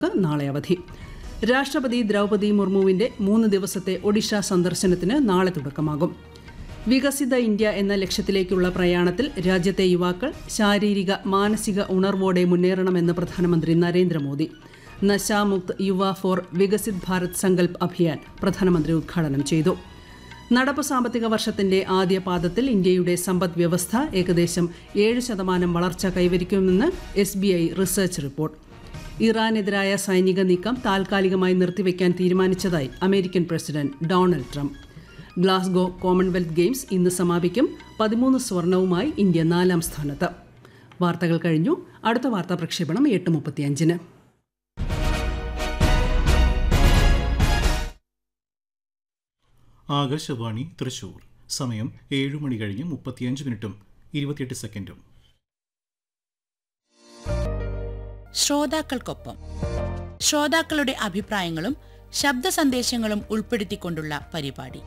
നാളെ അവധി രാഷ്ട്രപതി ദ്രൗപദി മുർമുവിന്റെ മൂന്ന് ദിവസത്തെ ഒഡീഷ സന്ദർശനത്തിന് നാളെ തുടക്കമാകും വികസിത ഇന്ത്യ എന്ന ലക്ഷ്യത്തിലേക്കുള്ള പ്രയാണത്തിൽ രാജ്യത്തെ യുവാക്കൾ ശാരീരിക മാനസിക ഉണർവോടെ മുന്നേറണമെന്ന് പ്രധാനമന്ത്രി നരേന്ദ്രമോദി നശാമുക്ത് യുവ ഫോർ വികസിത് ഭാരത് സങ്കൽപ് അഭിയാൻ പ്രധാനമന്ത്രി ഉദ്ഘാടനം ചെയ്തു നടപ്പ് സാമ്പത്തിക വർഷത്തിന്റെ ആദ്യ പാദത്തിൽ ഇന്ത്യയുടെ സമ്പദ് വ്യവസ്ഥ ഏകദേശം ഏഴ് ശതമാനം വളർച്ച കൈവരിക്കുമെന്ന് S B I research report ഇറാനെതിരായ സൈനിക നീക്കം താൽക്കാലികമായി നിർത്തിവെക്കാൻ തീരുമാനിച്ചതായി American president Donald Trump Glasgow Commonwealth Games ഇന്ന് സമാപിക്കും പതിമൂന്ന് സ്വർണവുമായി ഇന്ത്യ നാലാം സ്ഥാനത്ത് വാർത്തകൾ കഴിഞ്ഞു അടുത്ത വാർത്താ പ്രക്ഷേപണം എട്ട് മുപ്പത്തിയഞ്ചിന് ആകാശവാണി തൃശൂർ സമയം ഏഴു മണി കഴിഞ്ഞ് മുപ്പത്തിയഞ്ച് മിനിറ്റും ഇരുപത്തിയെട്ട് സെക്കൻഡും ശ്രോതാക്കൾക്കൊപ്പം ശ്രോതാക്കളുടെ അഭിപ്രായങ്ങളും ശബ്ദ സന്ദേശങ്ങളും ഉൾപ്പെടുത്തിക്കൊണ്ടുള്ള പരിപാടി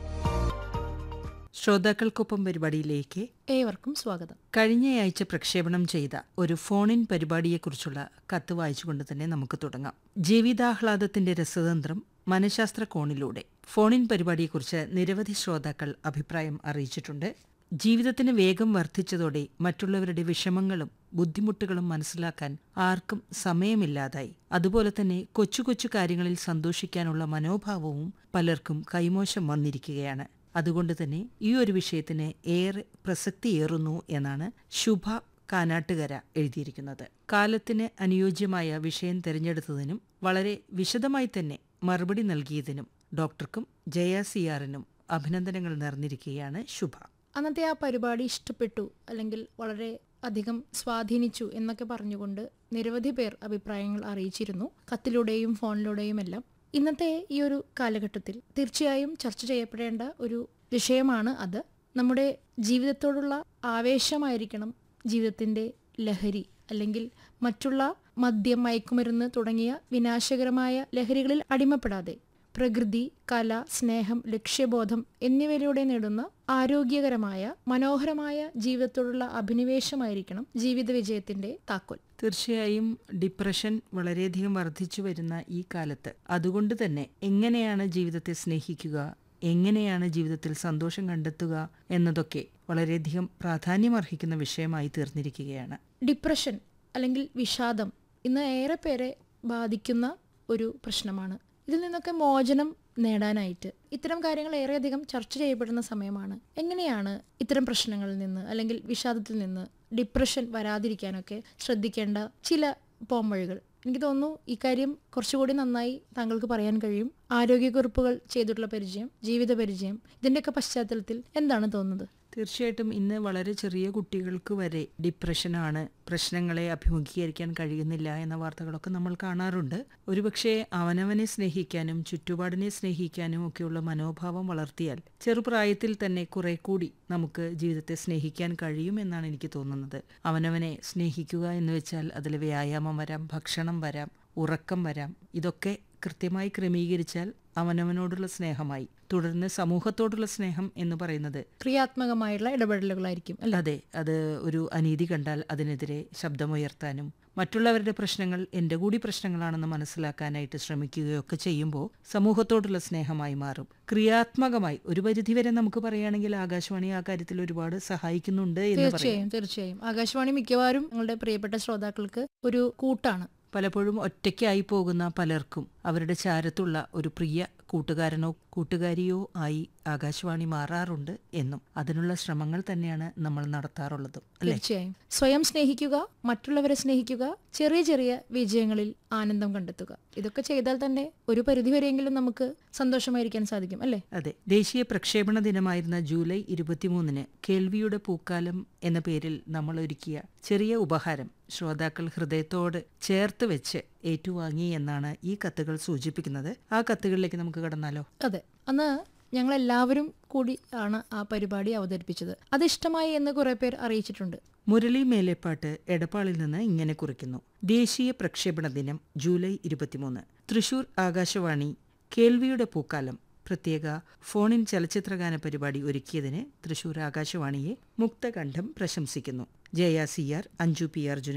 ശ്രോതാക്കൾക്കൊപ്പം പരിപാടിയിലേക്ക് ഏവർക്കും സ്വാഗതം കഴിഞ്ഞയാഴ്ച പ്രക്ഷേപണം ചെയ്ത ഒരു ഫോണിൻ പരിപാടിയെക്കുറിച്ചുള്ള കത്ത് വായിച്ചുകൊണ്ട് തന്നെ നമുക്ക് തുടങ്ങാം ജീവിതാഹ്ലാദത്തിന്റെ രസതന്ത്രം മനഃശാസ്ത്ര കോണിലൂടെ ഫോണിൻ പരിപാടിയെക്കുറിച്ച് നിരവധി ശ്രോതാക്കൾ അഭിപ്രായം അറിയിച്ചിട്ടുണ്ട് ജീവിതത്തിന് വേഗം വർദ്ധിച്ചതോടെ മറ്റുള്ളവരുടെ വിഷമങ്ങളും ബുദ്ധിമുട്ടുകളും മനസ്സിലാക്കാൻ ആർക്കും സമയമില്ലാതായി അതുപോലെ തന്നെ കൊച്ചു കൊച്ചു കാര്യങ്ങളിൽ സന്തോഷിക്കാനുള്ള മനോഭാവവും പലർക്കും കൈമോശം വന്നിരിക്കുകയാണ് അതുകൊണ്ട് തന്നെ ഈ ഒരു വിഷയത്തിന് ഏറെ പ്രസക്തിയേറുന്നു എന്നാണ് ശുഭ കാനാട്ടുകര എഴുതിയിരിക്കുന്നത് കാലത്തിന് അനുയോജ്യമായ വിഷയം തിരഞ്ഞെടുത്തതിനും വളരെ വിശദമായി തന്നെ മറുപടി നൽകിയതിനും ഡോക്ടർക്കും ജയ സിയാറിനും അഭിനന്ദനങ്ങൾ നേർന്നിരിക്കുകയാണ് ശുഭ അന്നത്തെ ആ പരിപാടി ഇഷ്ടപ്പെട്ടു അല്ലെങ്കിൽ വളരെ അധികം സ്വാധീനിച്ചു എന്നൊക്കെ പറഞ്ഞുകൊണ്ട് നിരവധി പേർ അഭിപ്രായങ്ങൾ അറിയിച്ചിരുന്നു കത്തിലൂടെയും ഫോണിലൂടെയും എല്ലാം ഇന്നത്തെ ഈ ഒരു കാലഘട്ടത്തിൽ തീർച്ചയായും ചർച്ച ചെയ്യപ്പെടേണ്ട ഒരു വിഷയമാണ് അത് നമ്മുടെ ജീവിതത്തോടുള്ള ആവേശമായിരിക്കണം ജീവിതത്തിന്റെ ലഹരി അല്ലെങ്കിൽ മറ്റുള്ള മദ്യം മയക്കുമരുന്ന് തുടങ്ങിയ വിനാശകരമായ ലഹരികളിൽ അടിമപ്പെടാതെ പ്രകൃതി കല സ്നേഹം ലക്ഷ്യബോധം എന്നിവയിലൂടെ നേടുന്ന ആരോഗ്യകരമായ മനോഹരമായ ജീവിതത്തോടുള്ള അഭിനിവേശമായിരിക്കണം ജീവിത വിജയത്തിന്റെ താക്കോൽ തീർച്ചയായും ഡിപ്രഷൻ വളരെയധികം വർദ്ധിച്ചു വരുന്ന ഈ കാലത്ത് അതുകൊണ്ട് തന്നെ എങ്ങനെയാണ് ജീവിതത്തെ സ്നേഹിക്കുക എങ്ങനെയാണ് ജീവിതത്തിൽ സന്തോഷം കണ്ടെത്തുക എന്നതൊക്കെ വളരെയധികം പ്രാധാന്യമർഹിക്കുന്ന വിഷയമായി തീർന്നിരിക്കുകയാണ് ഡിപ്രഷൻ അല്ലെങ്കിൽ വിഷാദം ഇന്ന് ഏറെ പേരെ ബാധിക്കുന്ന ഒരു പ്രശ്നമാണ് ഇതിൽ നിന്നൊക്കെ മോചനം നേടാനായിട്ട് ഇത്തരം കാര്യങ്ങൾ ഏറെയധികം ചർച്ച ചെയ്യപ്പെടുന്ന സമയമാണ് എങ്ങനെയാണ് ഇത്തരം പ്രശ്നങ്ങളിൽ നിന്ന് അല്ലെങ്കിൽ വിഷാദത്തിൽ നിന്ന് ഡിപ്രഷൻ വരാതിരിക്കാനൊക്കെ ശ്രദ്ധിക്കേണ്ട ചില പോംവഴികൾ എനിക്ക് തോന്നുന്നു ഇക്കാര്യം കുറച്ചുകൂടി നന്നായി താങ്കൾക്ക് പറയാൻ കഴിയും ആരോഗ്യക്കുറിപ്പുകൾ ചെയ്തിട്ടുള്ള പരിചയം ജീവിത പരിചയം ഇതിൻ്റെയൊക്കെ പശ്ചാത്തലത്തിൽ എന്താണ് തോന്നുന്നത് തീർച്ചയായിട്ടും ഇന്ന് വളരെ ചെറിയ കുട്ടികൾക്ക് വരെ ഡിപ്രഷനാണ് പ്രശ്നങ്ങളെ അഭിമുഖീകരിക്കാൻ കഴിയുന്നില്ല എന്ന വാർത്തകളൊക്കെ നമ്മൾ കാണാറുണ്ട് ഒരുപക്ഷെ അവനവനെ സ്നേഹിക്കാനും ചുറ്റുപാടിനെ സ്നേഹിക്കാനും ഒക്കെയുള്ള മനോഭാവം വളർത്തിയാൽ ചെറുപ്രായത്തിൽ തന്നെ കുറെ കൂടി നമുക്ക് ജീവിതത്തെ സ്നേഹിക്കാൻ കഴിയും എന്നാണ് എനിക്ക് തോന്നുന്നത് അവനവനെ സ്നേഹിക്കുക എന്ന് വെച്ചാൽ അതിൽ വ്യായാമം വരാം ഭക്ഷണം വരാം ഉറക്കം വരാം ഇതൊക്കെ കൃത്യമായി ക്രമീകരിച്ചാൽ അവനവനോടുള്ള സ്നേഹമായി തുടർന്ന് സമൂഹത്തോടുള്ള സ്നേഹം എന്ന് പറയുന്നത് ക്രിയാത്മകമായുള്ള ഇടപെടലുകളായിരിക്കും അല്ലെ അതെ അത് ഒരു അനീതി കണ്ടാൽ അതിനെതിരെ ശബ്ദമുയർത്താനും മറ്റുള്ളവരുടെ പ്രശ്നങ്ങൾ എൻ്റെ കൂടി പ്രശ്നങ്ങളാണെന്ന് മനസ്സിലാക്കാനായിട്ട് ശ്രമിക്കുകയൊക്കെ ചെയ്യുമ്പോൾ സമൂഹത്തോടുള്ള സ്നേഹമായി മാറും ക്രിയാത്മകമായി ഒരു പരിധിവരെ നമുക്ക് പറയുകയാണെങ്കിൽ ആകാശവാണി ആ കാര്യത്തിൽ ഒരുപാട് സഹായിക്കുന്നുണ്ട് എന്ന് പറയാം തീർച്ചയായും തീർച്ചയായും ആകാശവാണി മിക്കവാറും ഞങ്ങളുടെ പ്രിയപ്പെട്ട ശ്രോതാക്കൾക്ക് ഒരു കൂട്ടാണ് പലപ്പോഴും ഒറ്റയ്ക്കായി പോകുന്ന പലർക്കും അവരുടെ ചാരത്തുള്ള ഒരു പ്രിയ കൂട്ടുകാരനോ കൂട്ടുകാരിയോ ആയി ആകാശവാണി മാറാറുണ്ട് എന്നും അതിനുള്ള ശ്രമങ്ങൾ തന്നെയാണ് നമ്മൾ നടത്താറുള്ളതും അല്ലേ തീർച്ചയായും സ്വയം സ്നേഹിക്കുക മറ്റുള്ളവരെ സ്നേഹിക്കുക ചെറിയ ചെറിയ വിജയങ്ങളിൽ ആനന്ദം കണ്ടെത്തുക ഇതൊക്കെ ചെയ്താൽ തന്നെ ഒരു പരിധിവരെയെങ്കിലും നമുക്ക് സന്തോഷമായിരിക്കാൻ സാധിക്കും അല്ലേ അതെ ദേശീയ പ്രക്ഷേപണ ദിനമായിരുന്ന ജൂലൈ ഇരുപത്തിമൂന്നിന് കേൾവിയുടെ പൂക്കാലം എന്ന പേരിൽ നമ്മൾ ഒരുക്കിയ ചെറിയ ഉപഹാരം ശ്രോതാക്കൾ ഹൃദയത്തോട് ചേർത്ത് വെച്ച് ഏറ്റുവാങ്ങി എന്നാണ് ഈ കത്തുകൾ സൂചിപ്പിക്കുന്നത് ആ കത്തുകളിലേക്ക് നമുക്ക് കടന്നാലോ അതെ അന്ന് ഞങ്ങൾ എല്ലാവരും കൂടി ആണ് ആ പരിപാടി അവതരിപ്പിച്ചത് അത് ഇഷ്ടമായി എന്ന് കുറെ പേർ അറിയിച്ചിട്ടുണ്ട് മുരളി മേലേപ്പാട്ട് എടപ്പാളിൽ നിന്ന് ഇങ്ങനെ കുറിക്കുന്നു ദേശീയ പ്രക്ഷേപണ ദിനം ജൂലൈ ഇരുപത്തിമൂന്ന് തൃശൂർ ആകാശവാണി കേൾവിയുടെ പൂക്കാലം പ്രത്യേക ഫോണിൻ ചലച്ചിത്രഗാന പരിപാടി ഒരുക്കിയതിന് തൃശൂർ ആകാശവാണിയെ മുക്തകണ്ഠം പ്രശംസിക്കുന്നു Jaya C R Anju P Arjunan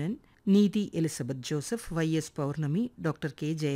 Neethi Elizabeth Joseph Y S Pournami doctor K Jaya